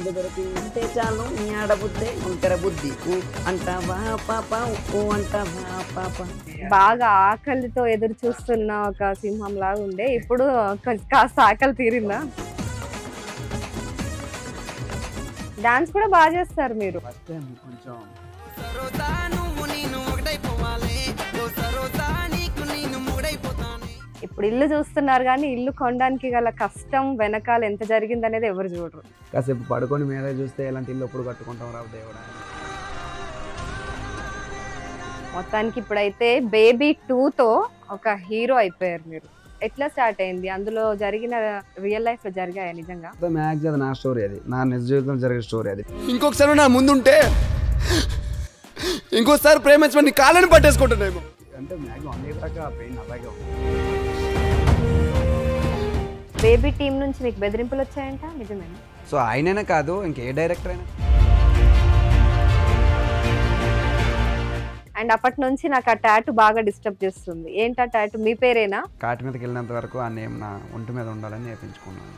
గుండె దొరికి ఉంటే చాలు నీ ఆడబుద్దే వంకర బుద్ధి ఊ అంటావా పాప ఊ అంటావా పాప బాగా ఆకలితో ఎదురు చూస్తున్న ఒక సింహం లాగా ఉండే ఇప్పుడు కా- కాస్త ఆకలి తీరిందా డాన్స్ కూడా బాగా చేస్తారు మీరు ఫస్ట్ టైం కొంచెం సరోజా నువ్వు నేను ఒకటైపోవాలి ఓ సరోజా నీకు నేను మొగుడైపోతాను ఇప్పుడు ఇల్లు చూస్తున్నారు కానీ ఇల్లు కొనడానికి గల కష్టం వెనకాల ఎంత జరిగింది అనేది ఎవరు చూడరు కాసేపు పడుకొని మీద చూస్తే ఇలాంటి ఇల్లు ఎప్పుడు కట్టుకుంటాం రా దేవుడా మొత్తానికి ఇప్పుడైతే బేబీ తో ఒక హీరో అయిపోయారు మీరు ఎట్లా స్టార్ట్ అయింది అందులో జరిగిన రియల్ లైఫ్ లో జరిగాయా నిజంగా మ్యాక్స్ అది నా స్టోరీ అది నా నిజ జీవితంలో జరిగే స్టోరీ అది ఇంకొకసారి నా ముందుంటే ఇంకోసారి ప్రేమించమని నీ కాళ్ళని పట్టేసుకుంటున్నాము అంటే మ్యాక్సిమం అన్ని దాకా పెయిన్ అలాగే ఉంది బేబీ టీం నుంచి మీకు బెదిరింపులు వచ్చాయంట నిజమేనా సో ఆయనైనా కాదు ఇంకే డైరెక్టర్ అయినా అండ్ అప్పటి నుంచి నాకు ఆ టాటూ బాగా డిస్టర్బ్ చేస్తుంది ఏంటా టాటూ మీ పేరేనా కాటి మీదకి వెళ్ళినంత వరకు ఆ నేమ్ నా ఒంటి మీద ఉండాలని నేర్పించుకున్నాను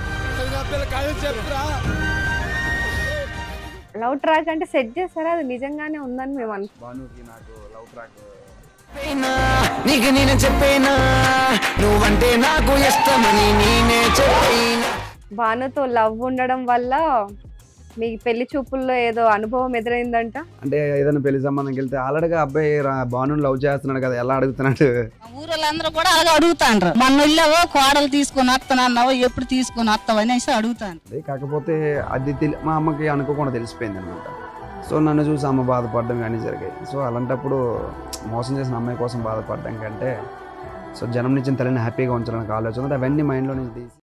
లవ్ ట్రాక్ అంటే సెట్ చేస్తారా అది నిజంగానే ఉందని మేము అను భానుకి నాకు లవ్ ట్రాక్ నీకు నేను చెప్పేనా నువ్వంటే నాకు ఇష్టమని నేనే చెప్పేనా భానుతో లవ్ ఉండడం వల్ల మీ పెళ్లి చూపుల్లో ఏదో అనుభవం ఎదురైందంట అంటే ఏదైనా పెళ్లి సంబంధంకి వెళ్తే ఆల్రెడీగా అబ్బాయి రా- భాను లవ్ చేస్తున్నాడు కదా ఎలా అడుగుతున్నాడు ఊరోళ్ళందరూ కూడా అలాగే అడుగుతాండ్రు మన వెళ్ళావో కోడలు తీసుకొని వస్తానన్నావో ఎప్పుడు తీసుకొని వస్తావు అనేసి అడుగుతాను అదే కాకపోతే అది తెలి మా అమ్మకి అనుకోకుండా తెలిసిపోయింది అనమాట సో నన్ను చూసి అమ్మ బాధపడడం కానీ జరిగాయి సో అలాంటప్పుడు మోసం చేసిన అమ్మాయి కోసం బాధపడడం కంటే సో జనం నుంచి తల్లిని హ్యాపీగా ఉంచాలని ఆలోచన అవన్నీ మైండ్లో నుంచి తీసి